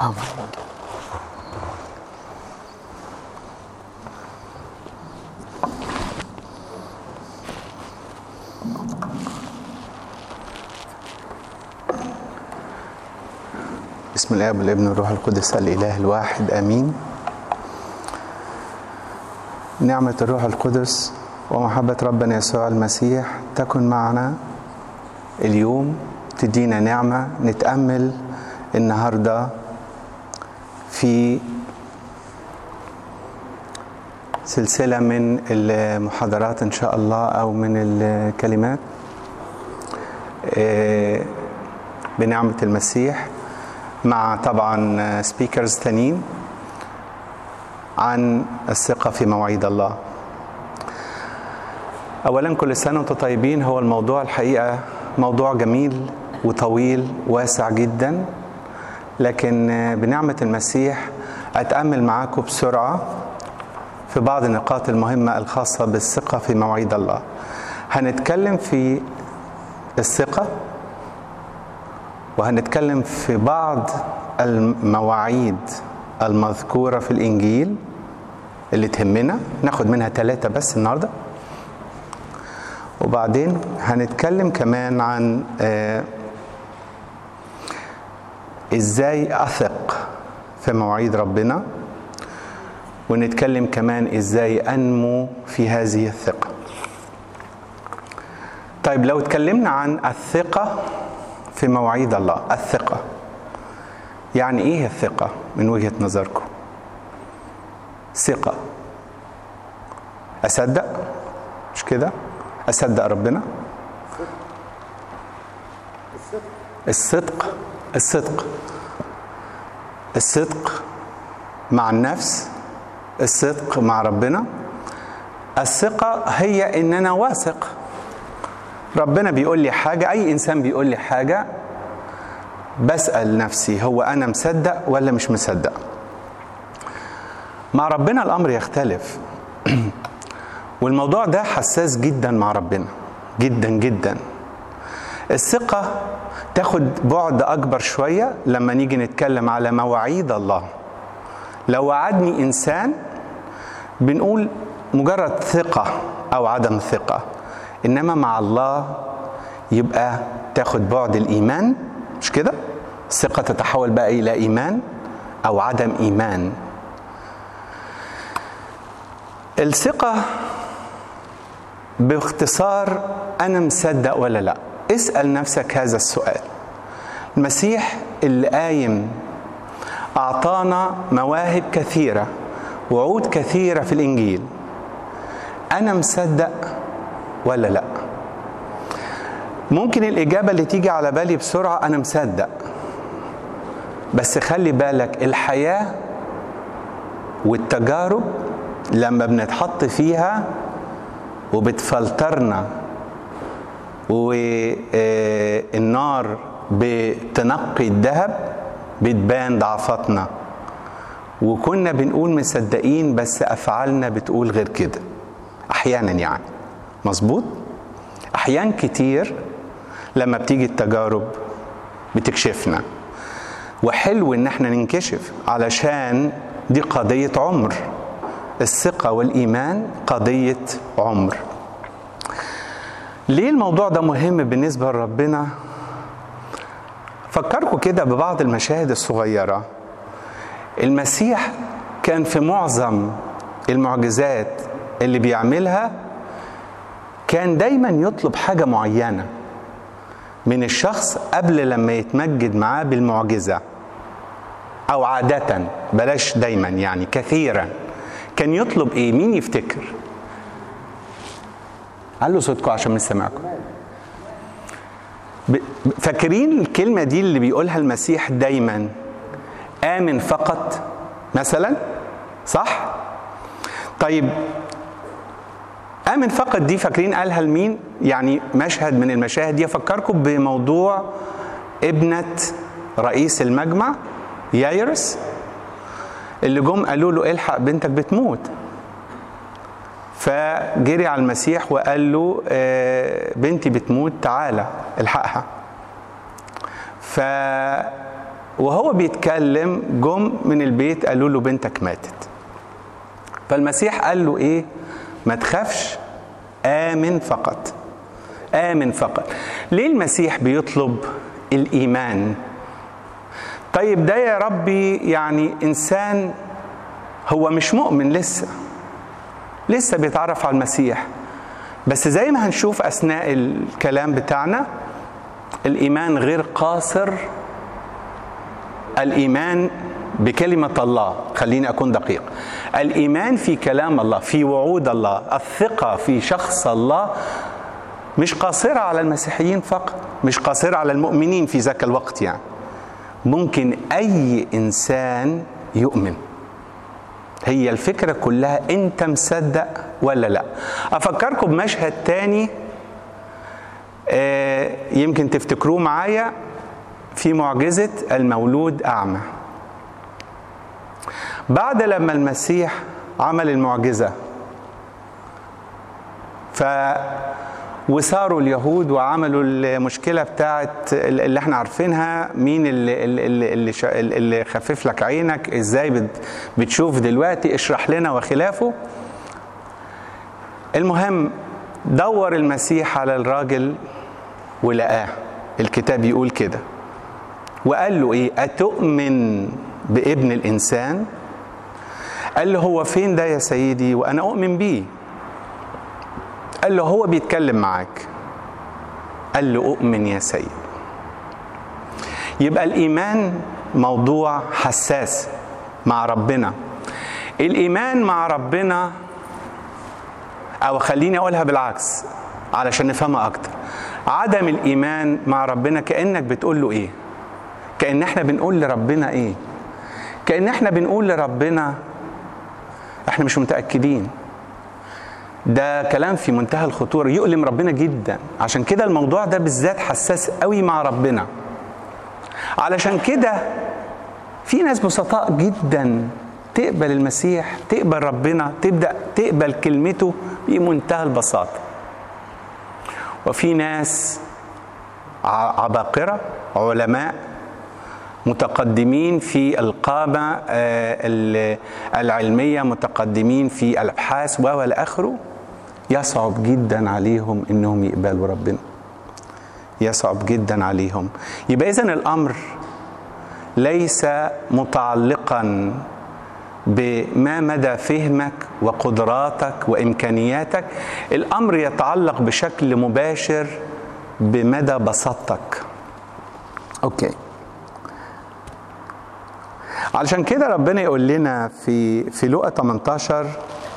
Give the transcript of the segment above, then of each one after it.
آمين بسم الاب والابن والروح القدس الاله الواحد امين نعمه الروح القدس ومحبه ربنا يسوع المسيح تكن معنا اليوم تدينا نعمه نتامل النهارده في سلسله من المحاضرات ان شاء الله او من الكلمات آه، بنعمه المسيح مع طبعا سبيكرز تانيين عن الثقة في مواعيد الله أولا كل سنة وانتم طيبين هو الموضوع الحقيقة موضوع جميل وطويل واسع جدا لكن بنعمة المسيح أتأمل معاكم بسرعة في بعض النقاط المهمة الخاصة بالثقة في مواعيد الله هنتكلم في الثقة وهنتكلم في بعض المواعيد المذكورة في الإنجيل اللي تهمنا ناخد منها ثلاثة بس النهاردة وبعدين هنتكلم كمان عن آه ازاي اثق في مواعيد ربنا ونتكلم كمان ازاي انمو في هذه الثقة طيب لو اتكلمنا عن الثقة في مواعيد الله الثقة يعني ايه الثقة من وجهة نظركم ثقة أصدق مش كده أصدق ربنا الصدق الصدق الصدق مع النفس الصدق مع ربنا الثقة هي إن أنا واثق ربنا بيقول لي حاجة أي إنسان بيقول لي حاجة بسأل نفسي هو أنا مصدق ولا مش مصدق مع ربنا الأمر يختلف والموضوع ده حساس جدا مع ربنا جدا جدا الثقة تاخد بعد أكبر شوية لما نيجي نتكلم على مواعيد الله لو وعدني إنسان بنقول مجرد ثقة أو عدم ثقة انما مع الله يبقى تاخد بعد الايمان مش كده الثقه تتحول بقى الى ايمان او عدم ايمان الثقه باختصار انا مصدق ولا لا اسال نفسك هذا السؤال المسيح اللي قايم اعطانا مواهب كثيره وعود كثيره في الانجيل انا مصدق ولا لا ممكن الإجابة اللي تيجي على بالي بسرعة أنا مصدق بس خلي بالك الحياة والتجارب لما بنتحط فيها وبتفلترنا والنار بتنقي الذهب بتبان ضعفاتنا وكنا بنقول مصدقين بس أفعالنا بتقول غير كده أحيانا يعني مظبوط احيان كتير لما بتيجي التجارب بتكشفنا وحلو ان احنا ننكشف علشان دي قضية عمر الثقة والإيمان قضية عمر ليه الموضوع ده مهم بالنسبة لربنا فكركم كده ببعض المشاهد الصغيرة المسيح كان في معظم المعجزات اللي بيعملها كان دايما يطلب حاجة معينة من الشخص قبل لما يتمجد معاه بالمعجزة أو عادة بلاش دايما يعني كثيرا كان يطلب إيه؟ مين يفتكر؟ علوا صوتكم عشان مش سامعكم فاكرين الكلمة دي اللي بيقولها المسيح دايما آمن فقط مثلا صح؟ طيب آمن فقط دي فاكرين قالها لمين؟ يعني مشهد من المشاهد دي أفكركم بموضوع ابنة رئيس المجمع يايرس اللي جم قالوا له الحق بنتك بتموت فجري على المسيح وقال له بنتي بتموت تعالى الحقها ف وهو بيتكلم جم من البيت قالوا له بنتك ماتت فالمسيح قال له ايه ما تخافش آمن فقط آمن فقط ليه المسيح بيطلب الإيمان طيب ده يا ربي يعني إنسان هو مش مؤمن لسه لسه بيتعرف على المسيح بس زي ما هنشوف أثناء الكلام بتاعنا الإيمان غير قاصر الإيمان بكلمة الله خليني أكون دقيق الإيمان في كلام الله في وعود الله الثقة في شخص الله مش قاصرة على المسيحيين فقط مش قاصرة على المؤمنين في ذاك الوقت يعني ممكن أي إنسان يؤمن هي الفكرة كلها أنت مصدق ولا لا أفكركم بمشهد تاني آه يمكن تفتكروه معايا في معجزة المولود أعمى بعد لما المسيح عمل المعجزة ف وصاروا اليهود وعملوا المشكله بتاعت اللي احنا عارفينها مين اللي اللي اللي, اللي خفف لك عينك ازاي بتشوف دلوقتي اشرح لنا وخلافه المهم دور المسيح على الراجل ولقاه الكتاب يقول كده وقال له ايه اتؤمن بابن الانسان قال له هو فين ده يا سيدي وانا اؤمن بيه قال له هو بيتكلم معاك قال له اؤمن يا سيد يبقى الايمان موضوع حساس مع ربنا الايمان مع ربنا او خليني اقولها بالعكس علشان نفهمها اكتر عدم الايمان مع ربنا كانك بتقول له ايه كان احنا بنقول لربنا ايه كان احنا بنقول لربنا احنا مش متاكدين ده كلام في منتهى الخطوره يؤلم ربنا جدا عشان كده الموضوع ده بالذات حساس قوي مع ربنا علشان كده في ناس بسطاء جدا تقبل المسيح تقبل ربنا تبدا تقبل كلمته بمنتهى البساطه وفي ناس عباقره علماء متقدمين في القامه العلميه متقدمين في الابحاث والى اخره يصعب جدا عليهم انهم يقبلوا ربنا يصعب جدا عليهم يبقى اذا الامر ليس متعلقا بما مدى فهمك وقدراتك وامكانياتك الامر يتعلق بشكل مباشر بمدى بساطتك اوكي علشان كده ربنا يقول لنا في في لقا 18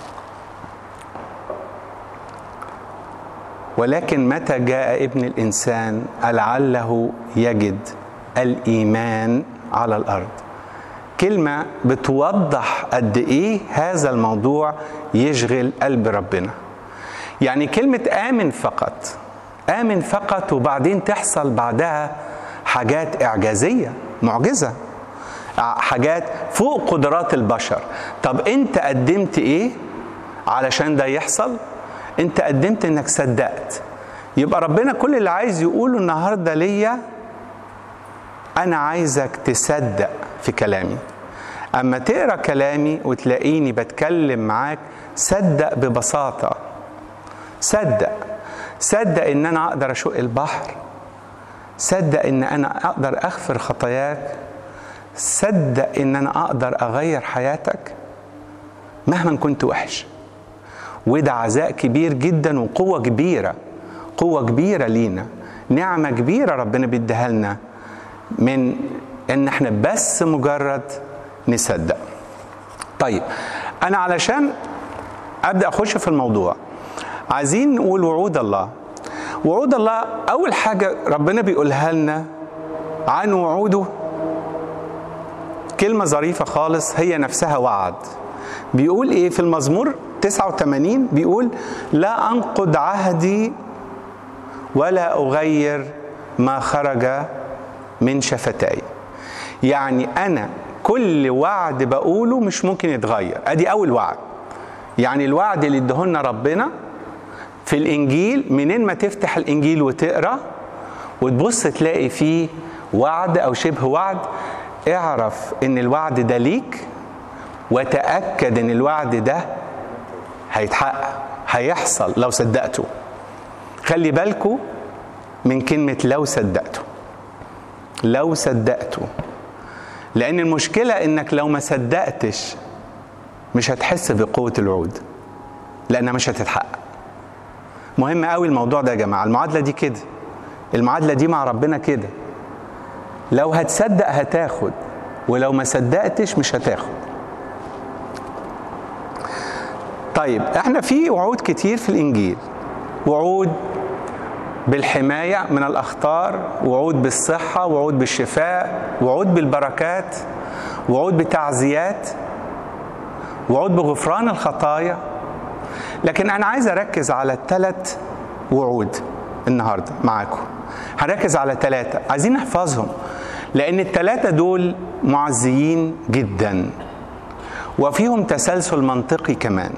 ولكن متى جاء ابن الانسان لعله يجد الايمان على الارض كلمه بتوضح قد ايه هذا الموضوع يشغل قلب ربنا يعني كلمه امن فقط امن فقط وبعدين تحصل بعدها حاجات اعجازيه معجزه حاجات فوق قدرات البشر طب انت قدمت ايه علشان ده يحصل انت قدمت انك صدقت يبقى ربنا كل اللي عايز يقوله النهارده ليا انا عايزك تصدق في كلامي اما تقرا كلامي وتلاقيني بتكلم معاك صدق ببساطه صدق صدق ان انا اقدر اشق البحر صدق ان انا اقدر اغفر خطاياك صدق ان انا اقدر اغير حياتك مهما كنت وحش وده عزاء كبير جدا وقوة كبيرة قوة كبيرة لينا نعمة كبيرة ربنا بيديها لنا من ان احنا بس مجرد نصدق طيب انا علشان ابدا اخش في الموضوع عايزين نقول وعود الله وعود الله اول حاجه ربنا بيقولها لنا عن وعوده كلمه ظريفه خالص هي نفسها وعد بيقول ايه في المزمور 89 بيقول لا انقض عهدي ولا اغير ما خرج من شفتي يعني انا كل وعد بقوله مش ممكن يتغير ادي اول وعد يعني الوعد اللي ادهولنا ربنا في الانجيل منين ما تفتح الانجيل وتقرا وتبص تلاقي فيه وعد او شبه وعد اعرف ان الوعد ده ليك وتأكد ان الوعد ده هيتحقق هيحصل لو صدقته خلي بالكو من كلمة لو صدقته لو صدقته لأن المشكلة إنك لو ما صدقتش مش هتحس بقوة الوعود لأنها مش هتتحقق مهم قوي الموضوع ده يا جماعة المعادلة دي كده المعادلة دي مع ربنا كده لو هتصدق هتاخد ولو ما صدقتش مش هتاخد طيب احنا في وعود كتير في الانجيل وعود بالحمايه من الاخطار وعود بالصحه وعود بالشفاء وعود بالبركات وعود بتعزيات وعود بغفران الخطايا لكن انا عايز اركز على ثلاث وعود النهارده معاكم هنركز على ثلاثه عايزين نحفظهم لان الثلاثه دول معزيين جدا وفيهم تسلسل منطقي كمان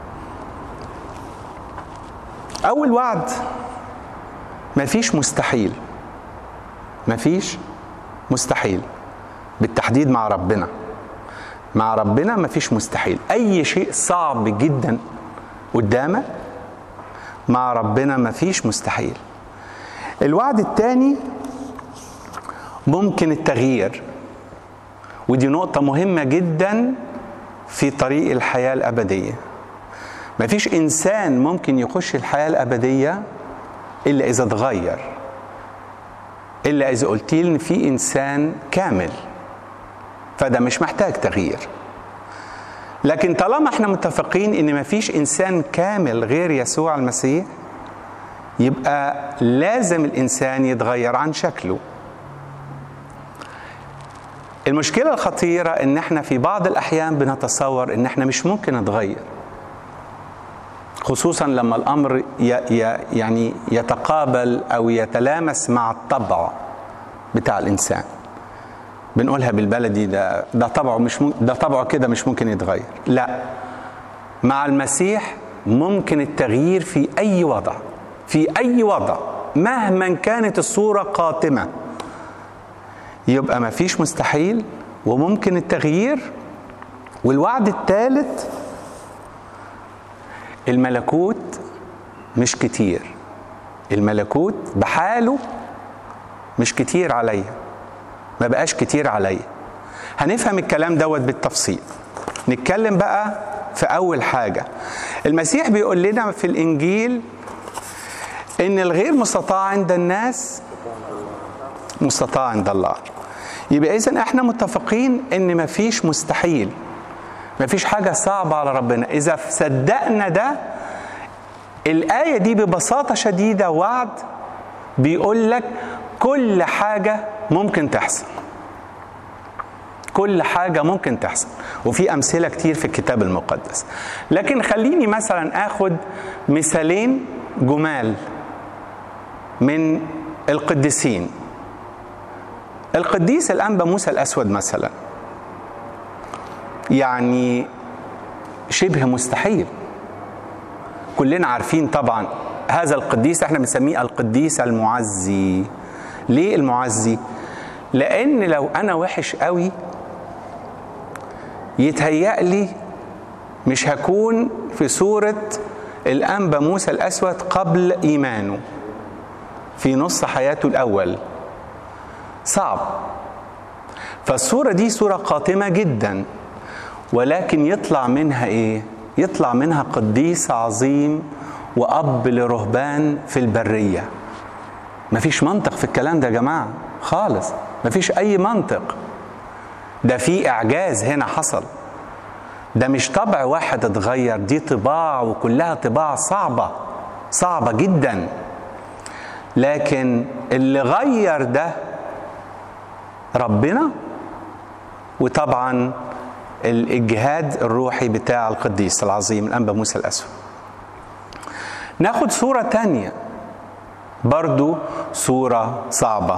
اول وعد مفيش مستحيل مفيش مستحيل بالتحديد مع ربنا مع ربنا مفيش مستحيل اي شيء صعب جدا قدامك مع ربنا مفيش مستحيل الوعد الثاني ممكن التغيير ودي نقطة مهمة جدا في طريق الحياة الأبدية مفيش إنسان ممكن يخش الحياة الأبدية إلا إذا اتغير إلا إذا قلت لي إن في إنسان كامل فده مش محتاج تغيير لكن طالما احنا متفقين ان مفيش انسان كامل غير يسوع المسيح يبقى لازم الانسان يتغير عن شكله المشكلة الخطيرة ان احنا في بعض الاحيان بنتصور ان احنا مش ممكن نتغير خصوصا لما الامر يعني يتقابل او يتلامس مع الطبع بتاع الانسان بنقولها بالبلدي ده ده طبعه مش مم... ده طبعه كده مش ممكن يتغير لا مع المسيح ممكن التغيير في اي وضع في اي وضع مهما كانت الصوره قاتمه يبقى ما فيش مستحيل وممكن التغيير والوعد الثالث الملكوت مش كتير الملكوت بحاله مش كتير عليا ما بقاش كتير عليا هنفهم الكلام دوت بالتفصيل نتكلم بقى في اول حاجه المسيح بيقول لنا في الانجيل ان الغير مستطاع عند الناس مستطاع عند الله يبقى اذا احنا متفقين ان مفيش مستحيل مفيش حاجه صعبه على ربنا اذا صدقنا ده الايه دي ببساطه شديده وعد بيقول لك كل حاجه ممكن تحصل كل حاجة ممكن تحصل وفي أمثلة كتير في الكتاب المقدس لكن خليني مثلا أخد مثالين جمال من القديسين القديس الأنبا موسى الأسود مثلا يعني شبه مستحيل كلنا عارفين طبعا هذا القديس احنا بنسميه القديس المعزي ليه المعزي لان لو انا وحش قوي يتهيأ لي مش هكون في صورة الأنبا موسى الأسود قبل إيمانه في نص حياته الأول صعب فالصورة دي صورة قاتمة جدا ولكن يطلع منها إيه؟ يطلع منها قديس عظيم وأب لرهبان في البرية مفيش منطق في الكلام ده يا جماعة خالص مفيش أي منطق ده في إعجاز هنا حصل ده مش طبع واحد اتغير دي طباع وكلها طباع صعبة صعبة جدا لكن اللي غير ده ربنا وطبعا الإجهاد الروحي بتاع القديس العظيم الأنبا موسى الأسود ناخد صورة تانية برضو صورة صعبة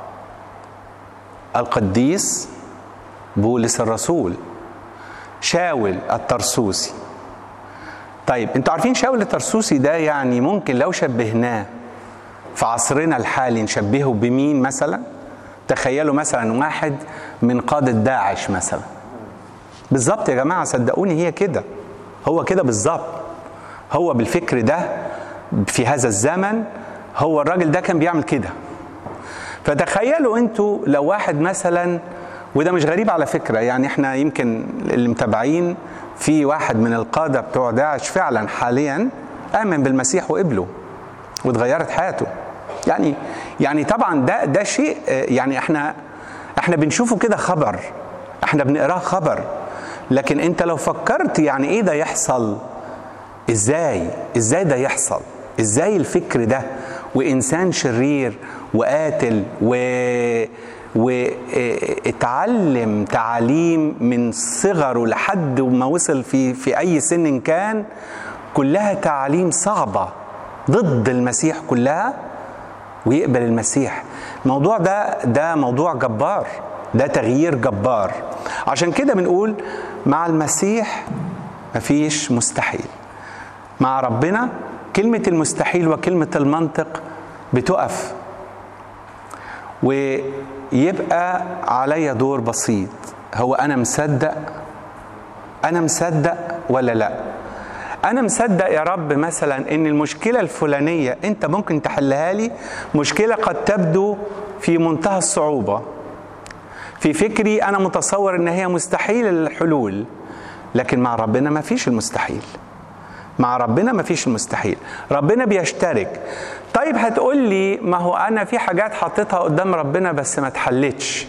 القديس بولس الرسول شاول الترسوسي طيب انتوا عارفين شاول الترسوسي ده يعني ممكن لو شبهناه في عصرنا الحالي نشبهه بمين مثلا تخيلوا مثلا واحد من قادة داعش مثلا بالظبط يا جماعة صدقوني هي كده هو كده بالظبط هو بالفكر ده في هذا الزمن هو الراجل ده كان بيعمل كده فتخيلوا انتوا لو واحد مثلا وده مش غريب على فكرة يعني احنا يمكن اللي متابعين في واحد من القادة بتوع داعش فعلا حاليا آمن بالمسيح وقبله واتغيرت حياته يعني يعني طبعا ده ده شيء يعني احنا احنا بنشوفه كده خبر احنا بنقراه خبر لكن انت لو فكرت يعني ايه ده يحصل ازاي ازاي ده يحصل ازاي الفكر ده وانسان شرير وقاتل و واتعلم تعاليم من صغره لحد ما وصل في في اي سن كان كلها تعاليم صعبه ضد المسيح كلها ويقبل المسيح الموضوع ده ده موضوع جبار ده تغيير جبار عشان كده بنقول مع المسيح مفيش مستحيل مع ربنا كلمة المستحيل وكلمة المنطق بتقف ويبقى عليا دور بسيط هو أنا مصدق أنا مصدق ولا لأ أنا مصدق يا رب مثلا إن المشكلة الفلانية أنت ممكن تحلها لي مشكلة قد تبدو في منتهى الصعوبة في فكري أنا متصور إن هي مستحيل الحلول لكن مع ربنا ما فيش المستحيل مع ربنا ما فيش المستحيل ربنا بيشترك طيب هتقول لي ما هو انا في حاجات حطيتها قدام ربنا بس ما اتحلتش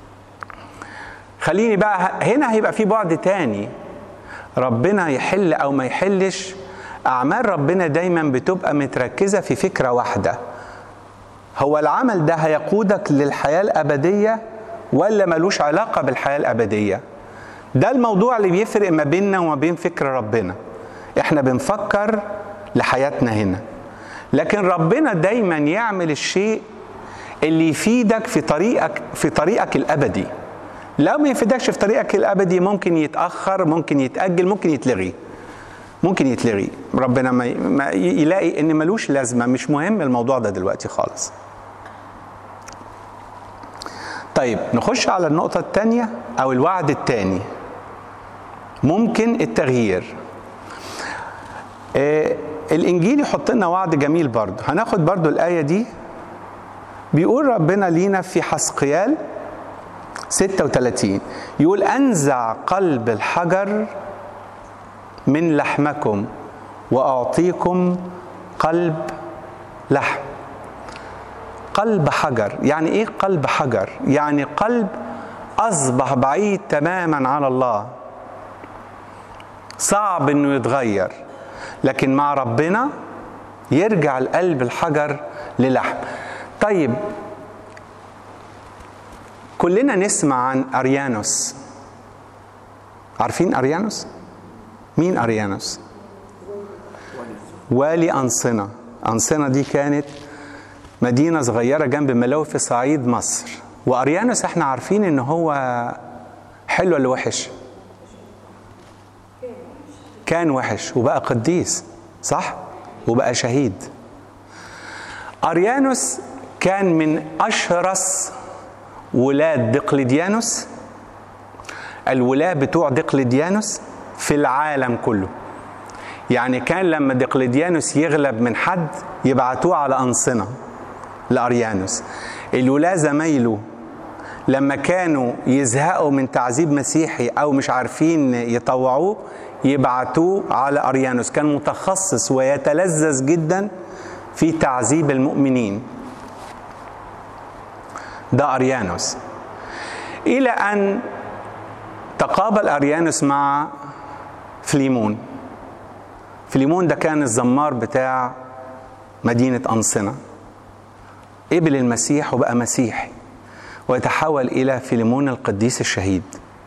خليني بقى هنا هيبقى في بعد تاني ربنا يحل او ما يحلش اعمال ربنا دايما بتبقى متركزه في فكره واحده هو العمل ده هيقودك للحياه الابديه ولا ملوش علاقه بالحياه الابديه ده الموضوع اللي بيفرق ما بيننا وما بين فكر ربنا احنا بنفكر لحياتنا هنا لكن ربنا دايما يعمل الشيء اللي يفيدك في طريقك في طريقك الابدي لو ما يفيدكش في طريقك الابدي ممكن يتاخر ممكن يتاجل ممكن يتلغي ممكن يتلغي ربنا ما يلاقي ان ملوش لازمه مش مهم الموضوع ده دلوقتي خالص طيب نخش على النقطه الثانيه او الوعد الثاني ممكن التغيير آه الانجيل يحط لنا وعد جميل برضه هناخد برضه الايه دي بيقول ربنا لينا في حسقيال 36 يقول انزع قلب الحجر من لحمكم واعطيكم قلب لحم قلب حجر يعني ايه قلب حجر يعني قلب اصبح بعيد تماما عن الله صعب انه يتغير لكن مع ربنا يرجع القلب الحجر للحم طيب كلنا نسمع عن اريانوس عارفين اريانوس مين اريانوس والي انصنه انصنه دي كانت مدينه صغيره جنب ملاوي في صعيد مصر واريانوس احنا عارفين ان هو حلو ولا وحش كان وحش وبقى قديس صح وبقى شهيد اريانوس كان من اشرس ولاد دقلديانوس الولاة بتوع دقلديانوس في العالم كله يعني كان لما دقلديانوس يغلب من حد يبعتوه على أنصنة لأريانوس الولاة زمايله لما كانوا يزهقوا من تعذيب مسيحي أو مش عارفين يطوعوه يبعتوه على أريانوس كان متخصص ويتلذذ جدا في تعذيب المؤمنين ده أريانوس إلى أن تقابل أريانوس مع فليمون فليمون ده كان الزمار بتاع مدينة أنصنة قبل المسيح وبقى مسيحي ويتحول إلى فيليمون القديس الشهيد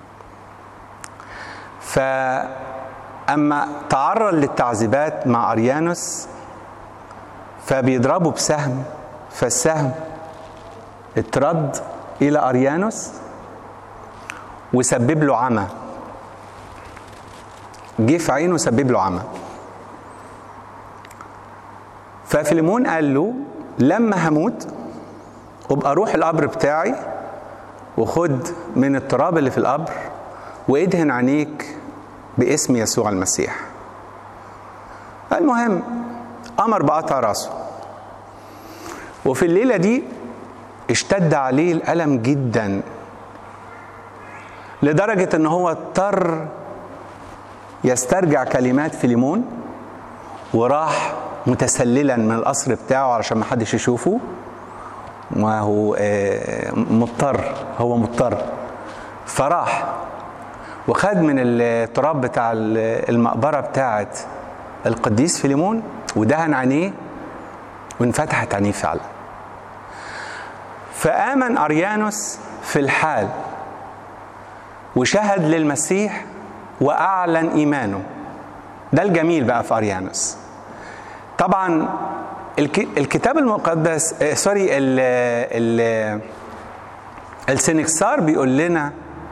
فأما تعرض للتعذيبات مع أريانوس فبيضربه بسهم فالسهم اترد إلى أريانوس وسبب له عمى جه في عينه سبب له عمى ففيليمون قال له لما هموت ابقى روح القبر بتاعي وخد من التراب اللي في القبر وادهن عينيك باسم يسوع المسيح المهم امر بقطع راسه وفي الليله دي اشتد عليه الالم جدا لدرجه ان هو اضطر يسترجع كلمات فيليمون وراح متسللا من القصر بتاعه علشان ما حدش يشوفه ما هو مضطر هو مضطر فراح وخد من التراب بتاع المقبره بتاعه القديس فيليمون ودهن عينيه وانفتحت عينيه فعلا فآمن أريانوس في الحال وشهد للمسيح وأعلن إيمانه ده الجميل بقى في أريانوس طبعا الكتاب المقدس سوري ال ال السنكسار بيقول لنا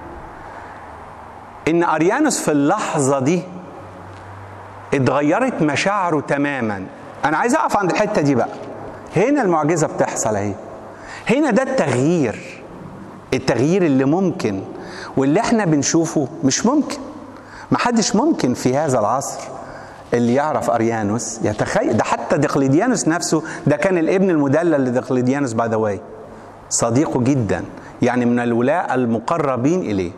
ان اريانوس في اللحظه دي اتغيرت مشاعره تماما انا عايز اقف عند الحته دي بقى هنا المعجزه بتحصل اهي هنا ده التغيير التغيير اللي ممكن واللي احنا بنشوفه مش ممكن محدش ممكن في هذا العصر اللي يعرف اريانوس يتخيل ده حتى دقلديانوس نفسه ده كان الابن المدلل لدقلديانوس باي ذا صديقه جدا يعني من الولاء المقربين اليه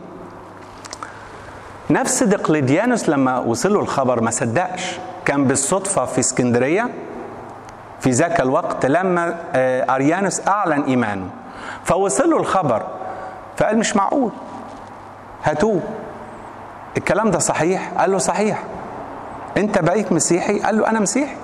نفس دقلديانوس لما وصل له الخبر ما صدقش كان بالصدفه في اسكندريه في ذاك الوقت لما اريانوس اعلن ايمانه فوصل له الخبر فقال مش معقول هاتوه الكلام ده صحيح قال له صحيح انت بقيت مسيحي قال له انا مسيحي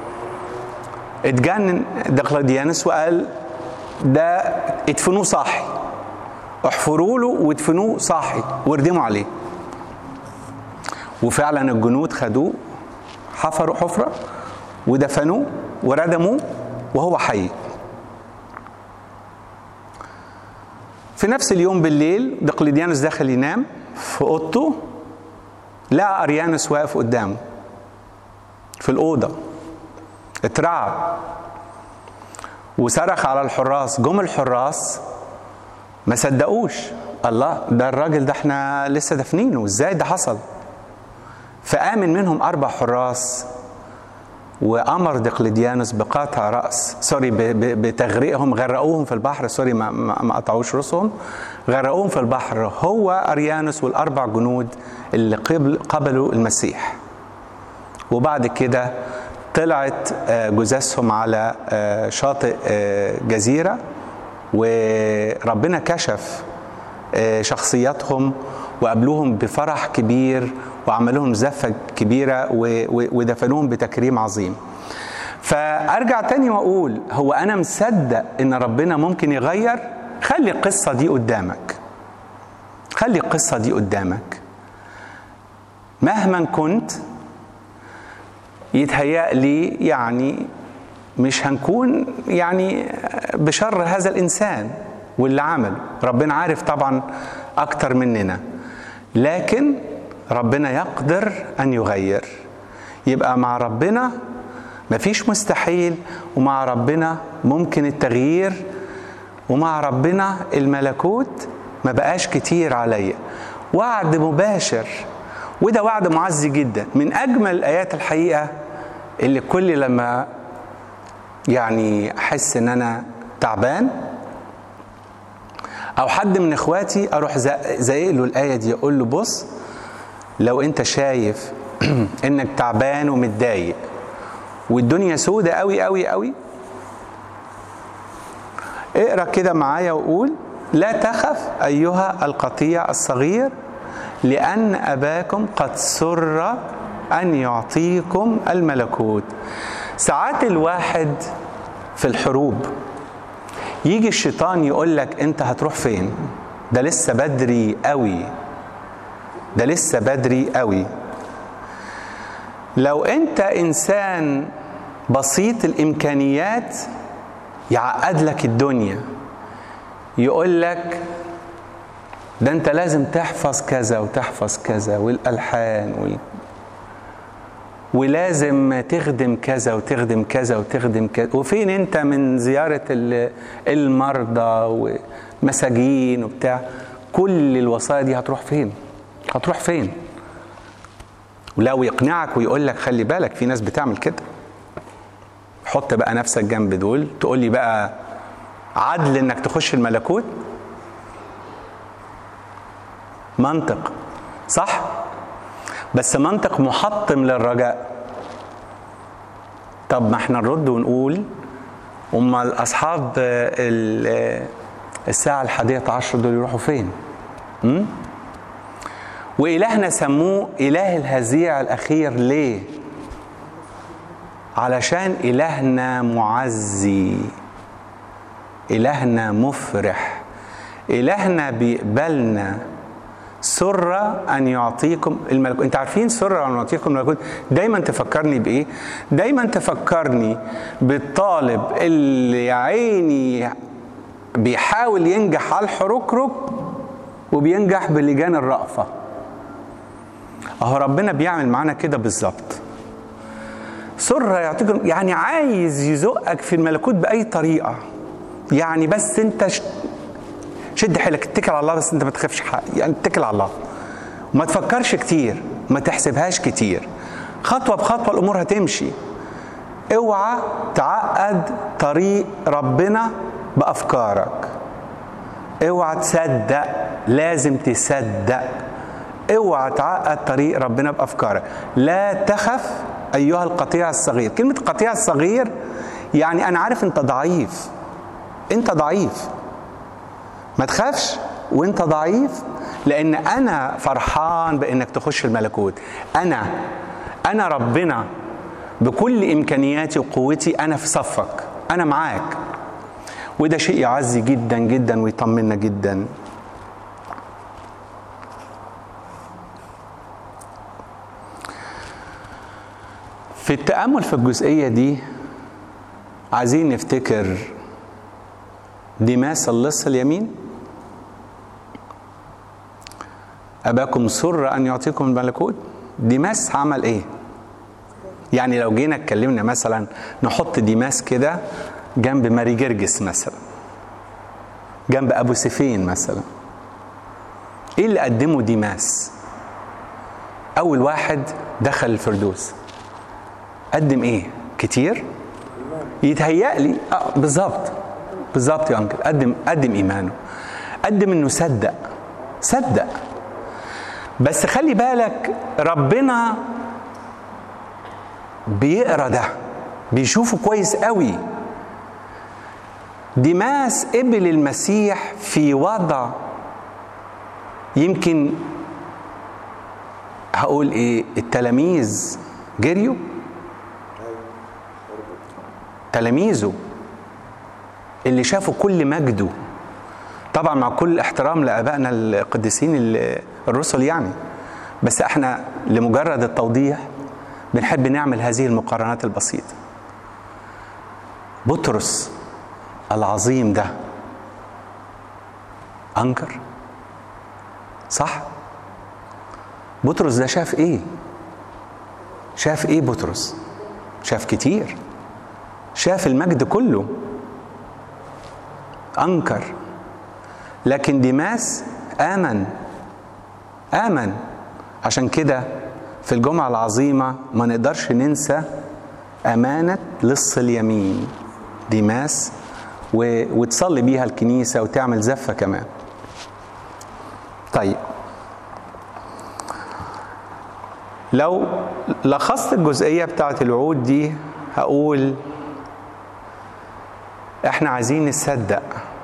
اتجنن دقلديانوس وقال ده ادفنوه صاحي احفروا له وادفنوه صاحي واردموا عليه وفعلا الجنود خدوه حفروا حفره ودفنوه وردموه وهو حي في نفس اليوم بالليل دقلديانوس دخل ينام في اوضته لقى اريانوس واقف قدامه في الاوضه اترعب وصرخ على الحراس جم الحراس ما صدقوش الله ده الراجل ده احنا لسه دافنينه ازاي ده حصل فآمن منهم أربع حراس وأمر دقلديانوس بقطع رأس سوري بتغريقهم غرقوهم في البحر سوري ما, ما قطعوش رؤوسهم غرقوهم في البحر هو أريانوس والأربع جنود اللي قبل قبلوا المسيح وبعد كده طلعت جثثهم على شاطئ جزيرة وربنا كشف شخصياتهم وقابلوهم بفرح كبير وعملوهم زفة كبيرة ودفنوهم بتكريم عظيم فأرجع تاني وأقول هو أنا مصدق إن ربنا ممكن يغير خلي القصة دي قدامك خلي القصة دي قدامك مهما كنت يتهيأ لي يعني مش هنكون يعني بشر هذا الإنسان واللي عمله ربنا عارف طبعا أكتر مننا لكن ربنا يقدر أن يغير يبقى مع ربنا مفيش مستحيل ومع ربنا ممكن التغيير ومع ربنا الملكوت ما بقاش كتير عليا وعد مباشر وده وعد معز جدا من اجمل الايات الحقيقه اللي كل لما يعني احس ان انا تعبان او حد من اخواتي اروح زايق له الايه دي اقول له بص لو انت شايف انك تعبان ومتضايق والدنيا سودة قوي قوي قوي اقرا كده معايا وقول لا تخف ايها القطيع الصغير لان اباكم قد سر ان يعطيكم الملكوت ساعات الواحد في الحروب يجي الشيطان يقول لك انت هتروح فين ده لسه بدري قوي ده لسه بدري قوي لو انت انسان بسيط الامكانيات يعقد لك الدنيا يقول لك ده انت لازم تحفظ كذا وتحفظ كذا والالحان وال... ولازم تخدم كذا وتخدم كذا وتخدم كذا وفين انت من زيارة ال- المرضى ومساجين وبتاع كل الوصايا دي هتروح فين هتروح فين ولو يقنعك ويقول لك خلي بالك في ناس بتعمل كده حط بقى نفسك جنب دول تقول لي بقى عدل انك تخش الملكوت منطق صح بس منطق محطم للرجاء طب ما احنا نرد ونقول امال اصحاب ال- الساعه الحادية عشر دول يروحوا فين م? والهنا سموه اله الهزيع الاخير ليه علشان الهنا معزي الهنا مفرح الهنا بيقبلنا سر ان يعطيكم الملكوت انت عارفين سر ان يعطيكم الملكوت دايما تفكرني بايه دايما تفكرني بالطالب اللي يا عيني بيحاول ينجح على الحركرك وبينجح بلجان الرأفة اهو ربنا بيعمل معانا كده بالظبط سر يعطيكم يعني عايز يزقك في الملكوت بأي طريقة يعني بس انت ش- شد حيلك اتكل على الله بس انت ما تخافش حق يعني اتكل على الله وما تفكرش كتير ما تحسبهاش كتير خطوة بخطوة الأمور هتمشي اوعى تعقد طريق ربنا بأفكارك اوعى تصدق لازم تصدق اوعى تعقد طريق ربنا بافكارك لا تخف ايها القطيع الصغير كلمه القطيع الصغير يعني انا عارف انت ضعيف انت ضعيف ما تخافش وانت ضعيف لان انا فرحان بانك تخش الملكوت انا انا ربنا بكل امكانياتي وقوتي انا في صفك انا معاك وده شيء يعزي جدا جدا ويطمنا جدا في التأمل في الجزئية دي عايزين نفتكر ديماس اللص اليمين أباكم سر أن يعطيكم الملكوت ديماس عمل إيه؟ يعني لو جينا اتكلمنا مثلا نحط ديماس كده جنب ماري جرجس مثلا جنب أبو سفين مثلا إيه اللي قدمه ديماس؟ أول واحد دخل الفردوس قدم إيه؟ كتير؟ يتهيأ لي اه بالظبط بالظبط يا انكل قدم قدم ايمانه قدم انه صدق صدق بس خلي بالك ربنا بيقرا ده بيشوفه كويس قوي ديماس قبل المسيح في وضع يمكن هقول ايه التلاميذ جريوا تلاميذه اللي شافوا كل مجده طبعا مع كل احترام لابائنا القديسين ال- الرسل يعني بس احنا لمجرد التوضيح بنحب نعمل هذه المقارنات البسيطه بطرس العظيم ده انكر صح بطرس ده شاف ايه شاف ايه بطرس شاف كتير شاف المجد كله انكر لكن ديماس امن امن عشان كده في الجمعه العظيمه ما نقدرش ننسى امانه لص اليمين ديماس و... وتصلي بيها الكنيسه وتعمل زفه كمان طيب لو لخصت الجزئيه بتاعت الوعود دي هقول احنا عايزين نصدق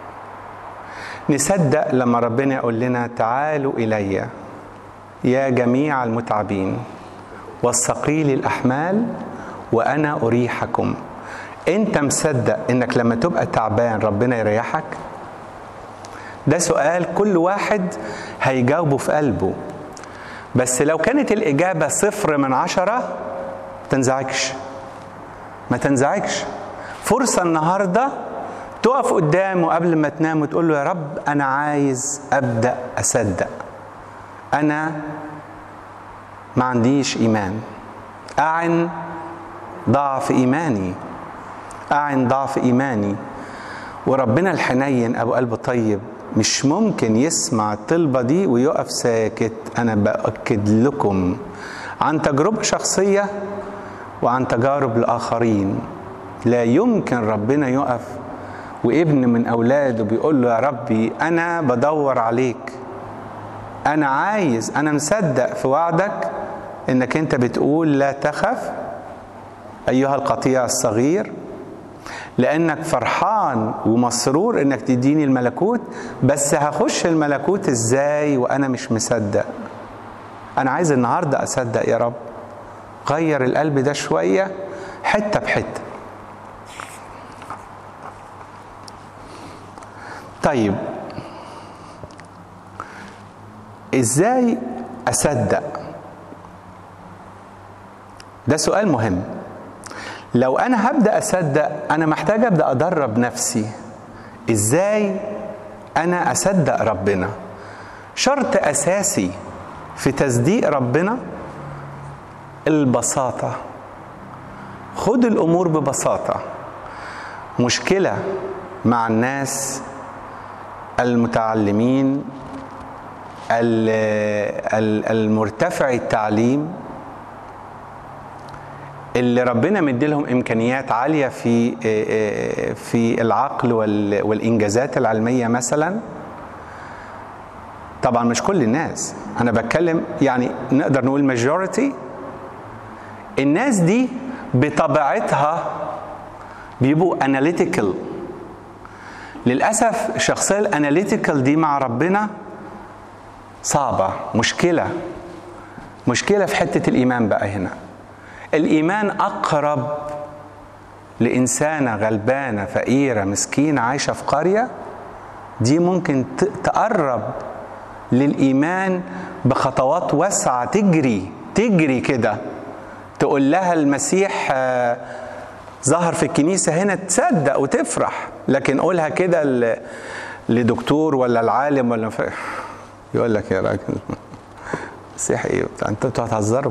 نصدق لما ربنا يقول لنا تعالوا الي يا جميع المتعبين والثقيل الاحمال وانا اريحكم انت مصدق انك لما تبقى تعبان ربنا يريحك ده سؤال كل واحد هيجاوبه في قلبه بس لو كانت الإجابة صفر من عشرة ما تنزعجش ما تنزعجش فرصة النهاردة تقف قدامه قبل ما تنام وتقول له يا رب أنا عايز أبدأ أصدق أنا ما عنديش إيمان أعن ضعف إيماني أعن ضعف إيماني وربنا الحنين أبو قلب طيب مش ممكن يسمع الطلبة دي ويقف ساكت أنا بأكد لكم عن تجربة شخصية وعن تجارب الآخرين لا يمكن ربنا يقف وابن من أولاده بيقول له يا ربي أنا بدور عليك أنا عايز أنا مصدق في وعدك إنك أنت بتقول لا تخف أيها القطيع الصغير لانك فرحان ومسرور انك تديني الملكوت بس هخش الملكوت ازاي وانا مش مصدق انا عايز النهارده اصدق يا رب غير القلب ده شويه حته بحته طيب ازاي اصدق ده سؤال مهم لو انا هبدا اصدق انا محتاج ابدا ادرب نفسي ازاي انا اصدق ربنا شرط اساسي في تصديق ربنا البساطه خد الامور ببساطه مشكله مع الناس المتعلمين المرتفع التعليم اللي ربنا مدي لهم امكانيات عاليه في في العقل والانجازات العلميه مثلا طبعا مش كل الناس انا بتكلم يعني نقدر نقول ماجوريتي الناس دي بطبيعتها بيبقوا اناليتيكال للاسف الشخصيه الاناليتيكال دي مع ربنا صعبه مشكله مشكله في حته الايمان بقى هنا الايمان اقرب لانسانه غلبانه فقيره مسكينه عايشه في قريه دي ممكن تقرب للايمان بخطوات واسعه تجري تجري كده تقول لها المسيح ظهر في الكنيسه هنا تصدق وتفرح لكن قولها كده لدكتور ولا العالم ولا ف... يقول لك يا راجل مسيح ايه انت هتهزروا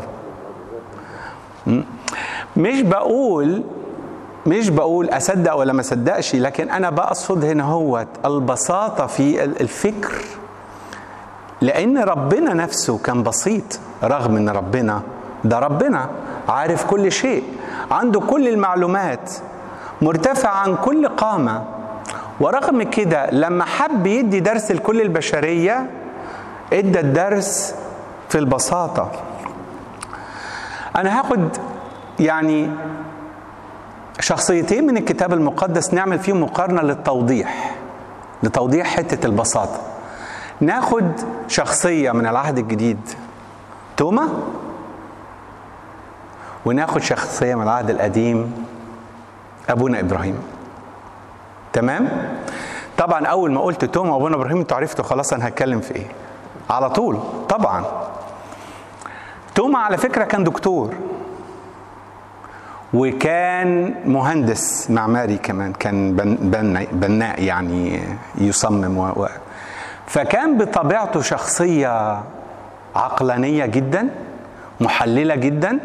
مش بقول مش بقول اصدق ولا ما اصدقش لكن انا بقصد هنا هو البساطه في الفكر لان ربنا نفسه كان بسيط رغم ان ربنا ده ربنا عارف كل شيء عنده كل المعلومات مرتفع عن كل قامه ورغم كده لما حب يدي درس لكل البشريه ادى الدرس في البساطه انا هاخد يعني شخصيتين من الكتاب المقدس نعمل فيهم مقارنه للتوضيح لتوضيح حته البساطه ناخد شخصيه من العهد الجديد توما وناخد شخصيه من العهد القديم ابونا ابراهيم تمام طبعا اول ما قلت توما وابونا ابراهيم انتوا عرفتوا خلاص انا هتكلم في ايه على طول طبعا توما على فكره كان دكتور وكان مهندس معماري كمان كان بناء بناء يعني يصمم و... و... فكان بطبيعته شخصيه عقلانيه جدا محلله جدا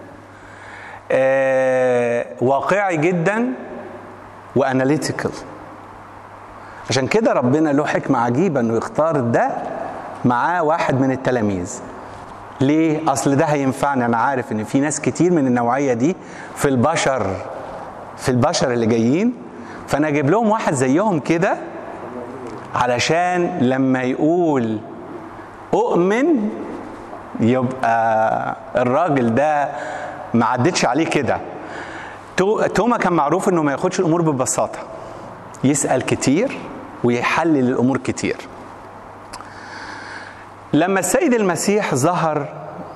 آه... واقعي جدا واناليتيكال عشان كده ربنا له حكمه عجيبه انه يختار ده معاه واحد من التلاميذ ليه؟ اصل ده هينفعني انا عارف ان في ناس كتير من النوعيه دي في البشر في البشر اللي جايين فانا اجيب لهم واحد زيهم كده علشان لما يقول اؤمن يبقى الراجل ده ما عدتش عليه كده توما كان معروف انه ما ياخدش الامور ببساطه يسال كتير ويحلل الامور كتير لما السيد المسيح ظهر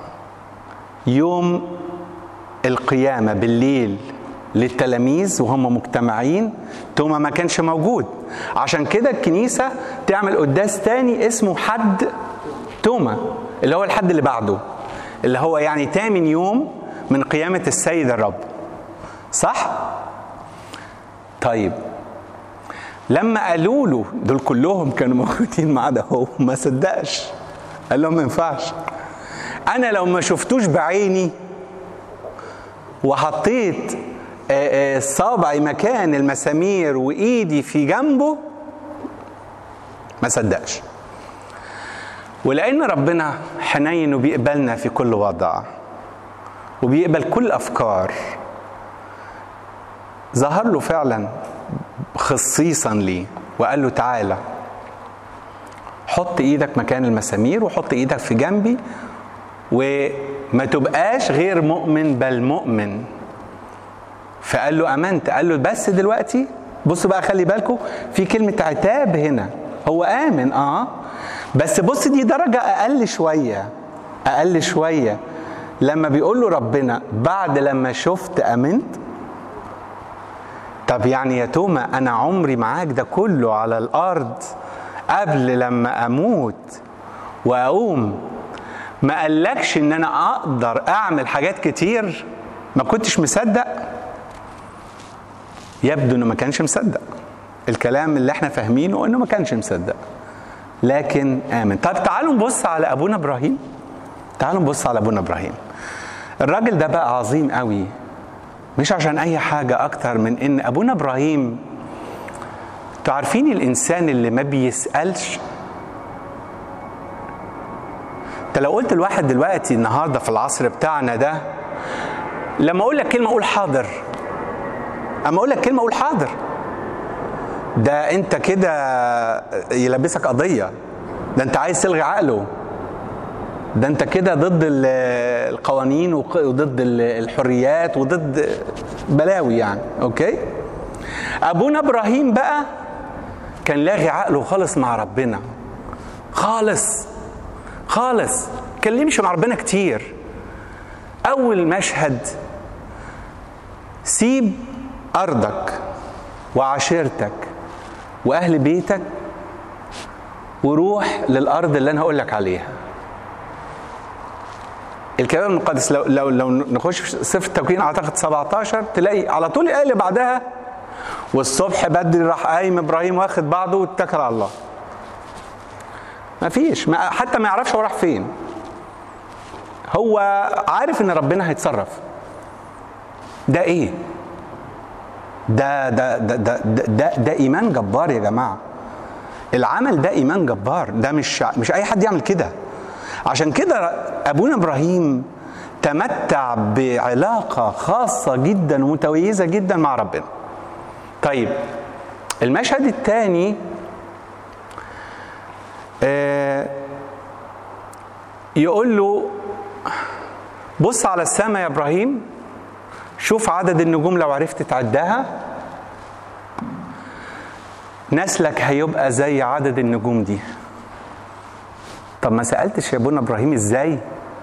يوم القيامه بالليل للتلاميذ وهم مجتمعين توما ما كانش موجود عشان كده الكنيسه تعمل قداس تاني اسمه حد توما اللي هو الحد اللي بعده اللي هو يعني تامن يوم من قيامه السيد الرب صح طيب لما قالوا له دول كلهم كانوا موجودين ما عدا هو ما صدقش قال لهم ما ينفعش انا لو ما شفتوش بعيني وحطيت آه، آه، صابعي مكان المسامير وايدي في جنبه ما صدقش ولان ربنا حنين وبيقبلنا في كل وضع وبيقبل كل افكار ظهر له فعلا خصيصا ليه وقال له تعالى حط ايدك مكان المسامير وحط ايدك في جنبي وما تبقاش غير مؤمن بل مؤمن فقال له امنت قال له بس دلوقتي بصوا بقى خلي بالكم في كلمه عتاب هنا هو امن اه بس بص دي درجه اقل شويه اقل شويه لما بيقول له ربنا بعد لما شفت امنت طب يعني يا توما انا عمري معاك ده كله على الارض قبل لما اموت واقوم ما قالكش ان انا اقدر اعمل حاجات كتير ما كنتش مصدق يبدو انه ما كانش مصدق الكلام اللي احنا فاهمينه انه ما كانش مصدق لكن امن طب تعالوا نبص على ابونا ابراهيم تعالوا نبص على ابونا ابراهيم الراجل ده بقى عظيم قوي مش عشان اي حاجه اكتر من ان ابونا ابراهيم تعرفين الانسان اللي ما بيسالش انت لو قلت لواحد دلوقتي النهارده في العصر بتاعنا ده لما اقول لك كلمه قول حاضر اما اقول لك كلمه قول حاضر ده انت كده يلبسك قضيه ده انت عايز تلغي عقله ده انت كده ضد القوانين وضد الحريات وضد بلاوي يعني اوكي ابونا ابراهيم بقى كان لاغي عقله خالص مع ربنا خالص خالص كلمش مع ربنا كتير اول مشهد سيب ارضك وعشيرتك واهل بيتك وروح للارض اللي انا هقول لك عليها الكتاب المقدس لو لو لو نخش في سفر التكوين اعتقد 17 تلاقي على طول الايه اللي بعدها والصبح بدري راح قايم ابراهيم واخد بعضه واتكل على الله ما فيش ما حتى ما يعرفش هو راح فين هو عارف ان ربنا هيتصرف ده ايه ده ده ده ده ده, ده, ده ايمان جبار يا جماعه العمل ده ايمان جبار ده مش مش اي حد يعمل كده عشان كده ابونا ابراهيم تمتع بعلاقه خاصه جدا ومتميزه جدا مع ربنا طيب المشهد الثاني آه يقول له بص على السماء يا ابراهيم شوف عدد النجوم لو عرفت تعدها نسلك هيبقى زي عدد النجوم دي طب ما سالتش يا ابونا ابراهيم ازاي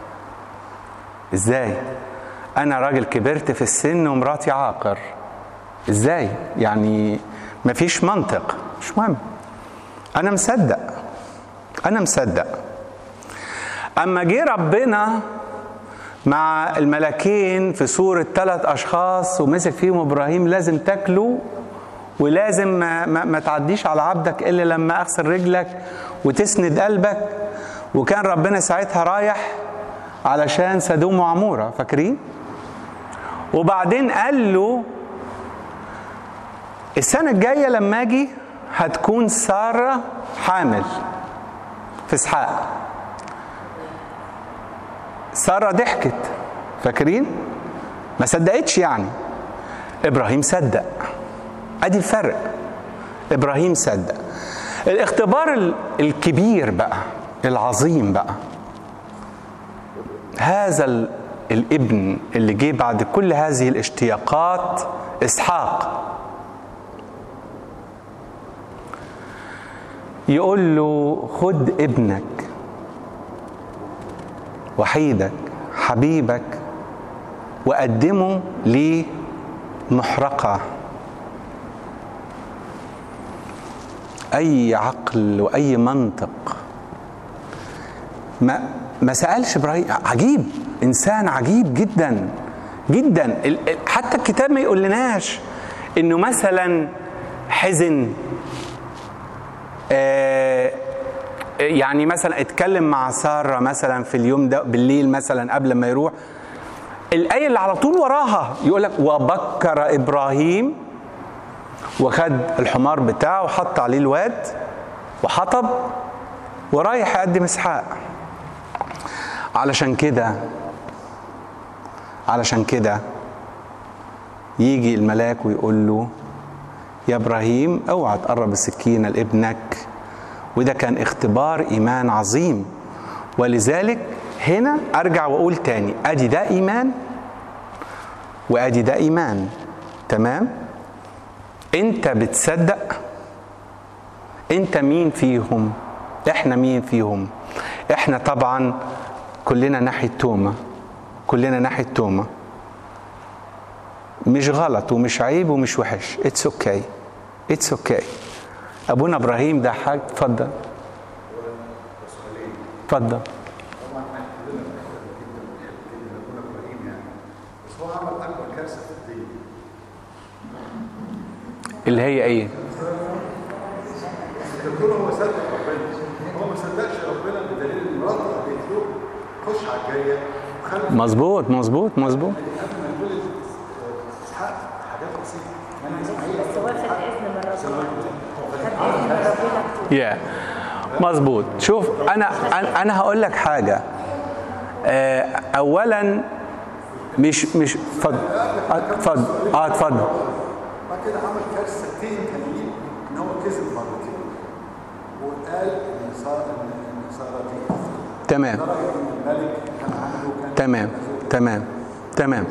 ازاي انا راجل كبرت في السن ومراتي عاقر ازاي يعني مفيش منطق مش مهم انا مصدق انا مصدق اما جه ربنا مع الملكين في صورة ثلاث أشخاص ومسك فيهم إبراهيم لازم تاكلوا ولازم ما, ما, ما تعديش على عبدك إلا لما أغسل رجلك وتسند قلبك وكان ربنا ساعتها رايح علشان سدوم وعمورة فاكرين؟ وبعدين قال له السنة الجاية لما أجي هتكون سارة حامل في إسحاق سارة ضحكت فاكرين؟ ما صدقتش يعني إبراهيم صدق أدي الفرق إبراهيم صدق الاختبار الكبير بقى العظيم بقى هذا الابن اللي جه بعد كل هذه الاشتياقات اسحاق يقول له خد ابنك وحيدك حبيبك وقدمه لمحرقة أي عقل وأي منطق ما ما سألش إبراهيم عجيب إنسان عجيب جدا جدا حتى الكتاب ما يقول لناش إنه مثلا حزن آه يعني مثلا اتكلم مع ساره مثلا في اليوم ده بالليل مثلا قبل ما يروح الآية اللي على طول وراها يقول لك وبكر إبراهيم وخد الحمار بتاعه وحط عليه الواد وحطب ورايح يقدم اسحاق علشان كده علشان كده يجي الملاك ويقول له يا ابراهيم اوعى تقرب السكينه لابنك وده كان اختبار ايمان عظيم ولذلك هنا ارجع واقول تاني ادي ده ايمان وادي ده ايمان تمام انت بتصدق انت مين فيهم احنا مين فيهم احنا طبعا كلنا ناحيه توما كلنا ناحيه توما مش غلط ومش عيب ومش وحش اتس اوكي اتس اوكي ابونا ابراهيم ده حاج اتفضل اتفضل بس هو عمل اكبر كارثه في الدين اللي هي ايه يكون هو صدق ربنا هو ما صدقش ربنا بدليل ان مراته قالت له خش على الجايه وخلي مظبوط مظبوط مظبوط قبل ما يتولد اسحاق حاجات بسيطه بس هو خد اذن من ربنا خد اذن من ربنا كتير يا مظبوط شوف انا انا أنا هقول لك حاجه آه، اولا مش مش اتفضل آه، اتفضل اه اتفضل بعد كده عمل كارثتين تانيين ان هو كذب مرتين وقال ان ساره ان ساره دي تمام لدرجه ان الملك كان عنده كان تمام تمام تمام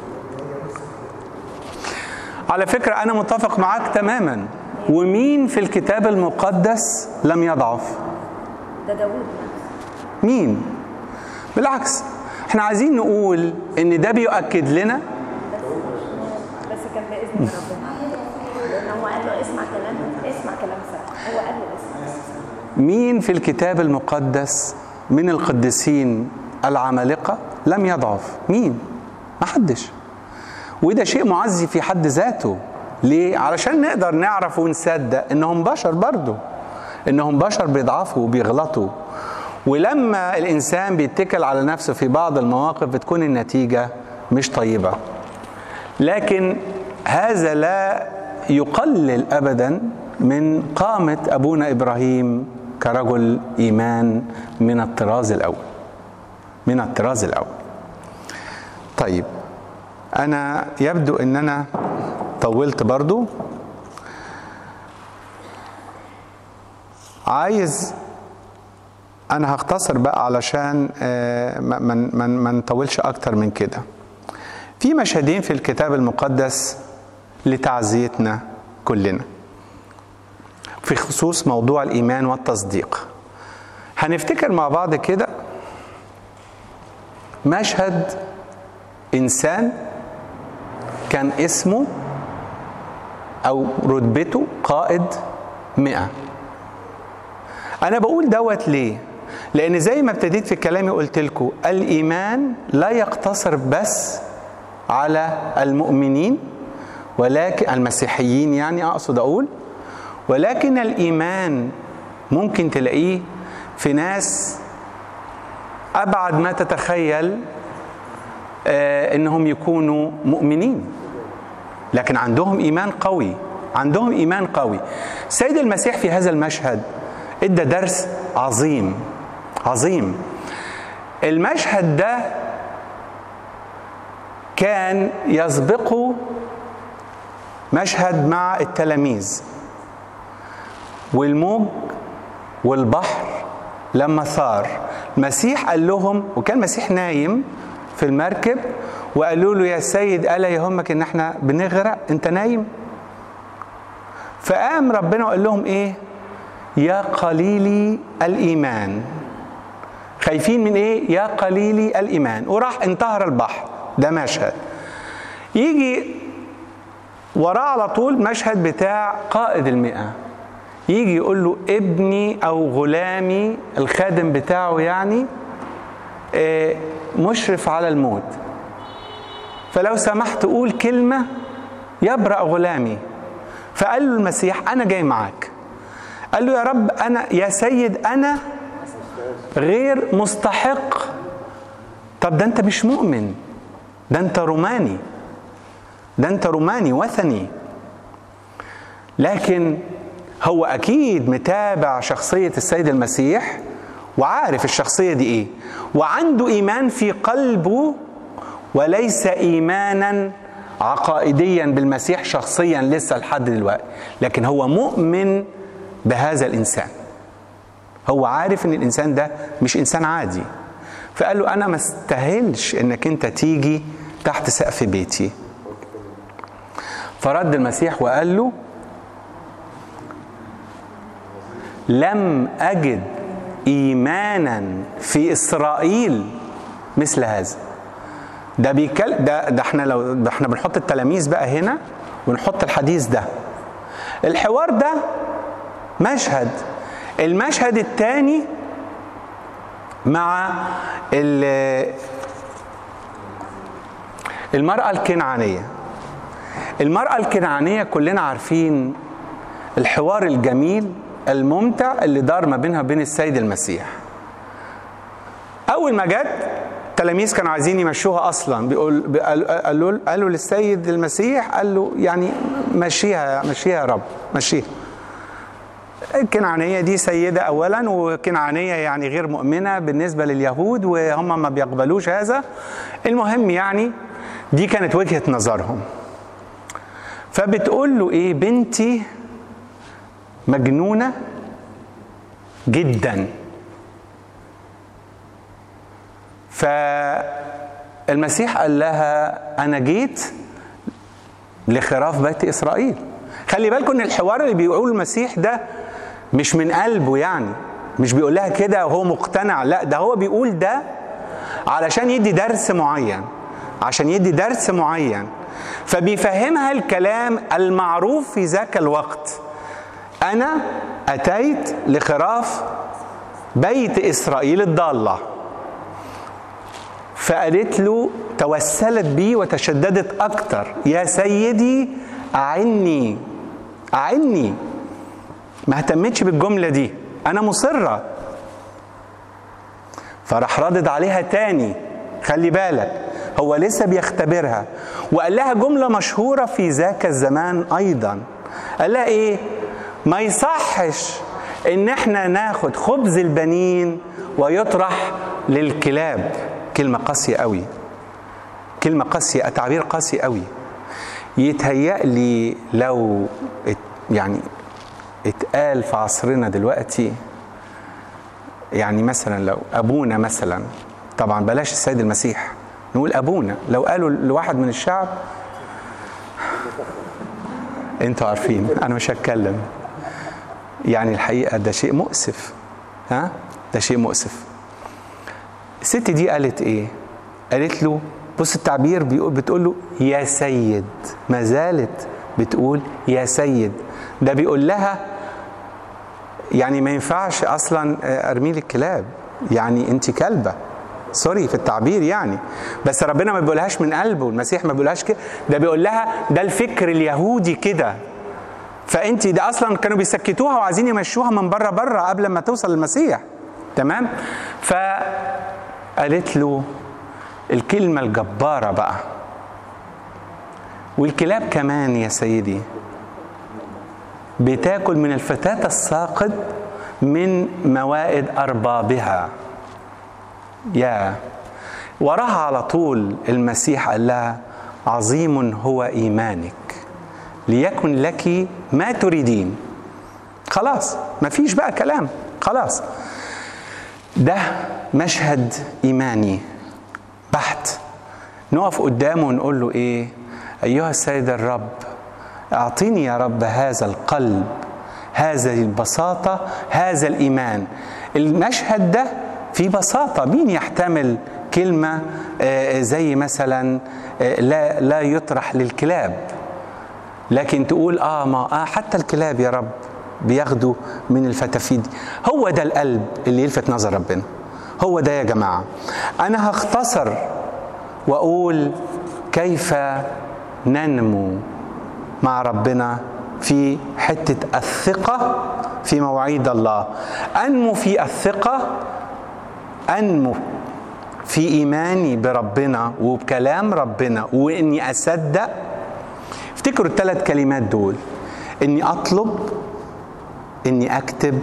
على فكرة أنا متفق معاك تماما ومين في الكتاب المقدس لم يضعف ده داوود نفسه مين بالعكس احنا عايزين نقول ان ده بيؤكد لنا بس كان باذن من ربنا لان هو قال له اسمع كلام اسمع كلام ساره هو قال له اسمع مين في الكتاب المقدس من القديسين العمالقة لم يضعف مين ما حدش وده شيء معزي في حد ذاته ليه علشان نقدر نعرف ونصدق انهم بشر برضو انهم بشر بيضعفوا وبيغلطوا ولما الانسان بيتكل على نفسه في بعض المواقف بتكون النتيجة مش طيبة لكن هذا لا يقلل ابدا من قامه ابونا ابراهيم كرجل ايمان من الطراز الاول من الطراز الاول طيب انا يبدو ان انا طولت برضو عايز انا هختصر بقى علشان آه، ما ما- ما ما نطولش اكتر من كده في مشهدين في الكتاب المقدس لتعزيتنا كلنا في خصوص موضوع الايمان والتصديق هنفتكر مع بعض كده مشهد انسان كان اسمه او رتبته قائد مئة انا بقول دوت ليه لان زي ما ابتديت في كلامي قلت لكم الايمان لا يقتصر بس على المؤمنين ولكن المسيحيين يعني اقصد اقول ولكن الايمان ممكن تلاقيه في ناس ابعد ما تتخيل آه، انهم يكونوا مؤمنين لكن عندهم ايمان قوي عندهم ايمان قوي سيد المسيح في هذا المشهد ادى درس عظيم عظيم المشهد ده كان يسبقه مشهد مع التلاميذ والموج والبحر لما ثار المسيح قال لهم وكان المسيح نايم في المركب وقالوا له يا سيد ألا يهمك ان احنا بنغرق انت نايم فقام ربنا وقال لهم ايه يا قليلي الايمان خايفين من ايه يا قليلي الايمان وراح انتهر البحر ده مشهد يجي وراه على طول مشهد بتاع قائد المئة يجي يقول له ابني او غلامي الخادم بتاعه يعني آه، مشرف على الموت فلو سمحت قول كلمة يبرأ غلامي فقال له المسيح أنا جاي معاك قال له يا رب أنا يا سيد أنا غير مستحق طب ده أنت مش مؤمن ده انت روماني ده انت روماني وثني لكن هو اكيد متابع شخصيه السيد المسيح وعارف الشخصيه دي ايه وعنده ايمان في قلبه وليس ايمانا عقائديا بالمسيح شخصيا لسه لحد دلوقتي لكن هو مؤمن بهذا الانسان هو عارف ان الانسان ده مش انسان عادي فقال له انا ما استاهلش انك انت تيجي تحت سقف بيتي فرد المسيح وقال له لم اجد ايمانا في اسرائيل مثل هذا ده بيكل ده ده احنا لو ده احنا بنحط التلاميذ بقى هنا ونحط الحديث ده الحوار ده مشهد المشهد الثاني مع المرأة الكنعانية المرأة الكنعانية كلنا عارفين الحوار الجميل الممتع اللي دار ما بينها وبين السيد المسيح أول ما جت التلاميذ كانوا عايزين يمشوها اصلا بيقول قالوا قالوا للسيد المسيح قال له يعني مشيها مشيها يا رب مشيها الكنعانيه دي سيده اولا وكنعانيه يعني غير مؤمنه بالنسبه لليهود وهم ما بيقبلوش هذا المهم يعني دي كانت وجهه نظرهم فبتقول له ايه بنتي مجنونه جدا فالمسيح قال لها انا جيت لخراف بيت اسرائيل خلي بالكم ان الحوار اللي بيقول المسيح ده مش من قلبه يعني مش بيقول لها كده وهو مقتنع لا ده هو بيقول ده علشان يدي درس معين عشان يدي درس معين فبيفهمها الكلام المعروف في ذاك الوقت انا اتيت لخراف بيت اسرائيل الضاله فقالت له توسلت بيه وتشددت اكتر يا سيدي اعني اعني ما اهتمتش بالجمله دي انا مصره فراح ردد عليها تاني خلي بالك هو لسه بيختبرها وقال لها جمله مشهوره في ذاك الزمان ايضا قال لها ايه ما يصحش ان احنا ناخد خبز البنين ويطرح للكلاب كلمة قاسية قوي كلمة قاسية تعبير قاسي قوي يتهيأ لي لو ات يعني اتقال في عصرنا دلوقتي يعني مثلا لو أبونا مثلا طبعا بلاش السيد المسيح نقول أبونا لو قالوا لواحد من الشعب انتوا عارفين انا مش هتكلم يعني الحقيقه ده شيء مؤسف ها ده شيء مؤسف الست دي قالت ايه قالت له بص التعبير بيقول بتقول له يا سيد ما زالت بتقول يا سيد ده بيقول لها يعني ما ينفعش اصلا ارمي لك الكلاب يعني انت كلبه سوري في التعبير يعني بس ربنا ما بيقولهاش من قلبه المسيح ما بيقولهاش كده ده بيقول لها ده الفكر اليهودي كده فانت ده اصلا كانوا بيسكتوها وعايزين يمشوها من بره بره قبل ما توصل للمسيح تمام فقالت له الكلمه الجباره بقى والكلاب كمان يا سيدي بتاكل من الفتاة الساقط من موائد أربابها يا وراها على طول المسيح قال لها عظيم هو إيمانك ليكن لك ما تريدين خلاص ما فيش بقى كلام خلاص ده مشهد إيماني بحت نقف قدامه ونقول له إيه أيها السيد الرب اعطيني يا رب هذا القلب هذه البساطه هذا الايمان المشهد ده في بساطه مين يحتمل كلمه زي مثلا لا لا يطرح للكلاب لكن تقول اه ما آه حتى الكلاب يا رب بياخدوا من الفتافيت هو ده القلب اللي يلفت نظر ربنا هو ده يا جماعه انا هختصر واقول كيف ننمو مع ربنا في حتة الثقة في مواعيد الله أنمو في الثقة أنمو في ايماني بربنا وبكلام ربنا واني اصدق افتكروا الثلاث كلمات دول اني اطلب اني اكتب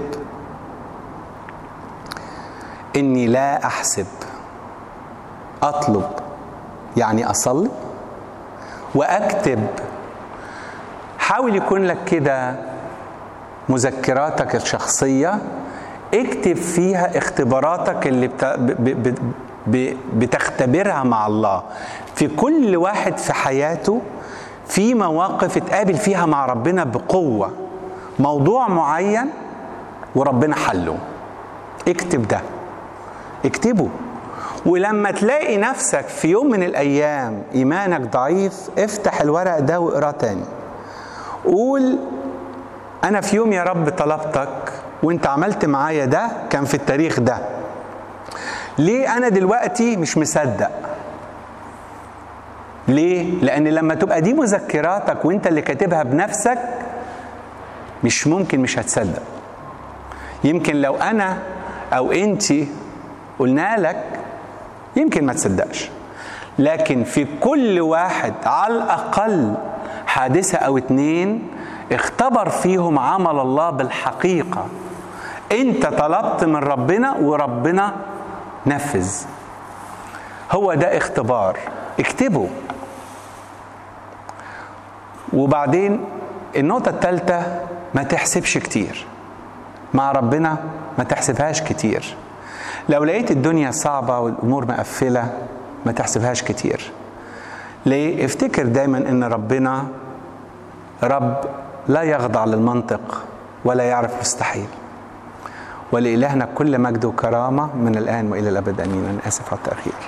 اني لا احسب اطلب يعني اصلي واكتب حاول يكون لك كده مذكراتك الشخصيه اكتب فيها اختباراتك اللي بت... ب... ب... ب... بتختبرها مع الله في كل واحد في حياته في مواقف اتقابل فيها مع ربنا بقوه موضوع معين وربنا حله اكتب ده اكتبه ولما تلاقي نفسك في يوم من الايام ايمانك ضعيف افتح الورق ده واقراه تاني قول انا في يوم يا رب طلبتك وانت عملت معايا ده كان في التاريخ ده ليه انا دلوقتي مش مصدق ليه لان لما تبقى دي مذكراتك وانت اللي كاتبها بنفسك مش ممكن مش هتصدق يمكن لو انا او انت قلنا لك يمكن ما تصدقش لكن في كل واحد على الاقل حادثه او اتنين اختبر فيهم عمل الله بالحقيقه انت طلبت من ربنا وربنا نفذ هو ده اختبار اكتبه وبعدين النقطة الثالثة ما تحسبش كتير مع ربنا ما تحسبهاش كتير لو لقيت الدنيا صعبة والأمور مقفلة ما تحسبهاش كتير ليه؟ افتكر دايما ان ربنا رب لا يخضع للمنطق ولا يعرف مستحيل ولإلهنا كل مجد وكرامة من الآن وإلى الأبد أمين أنا آسف على التأخير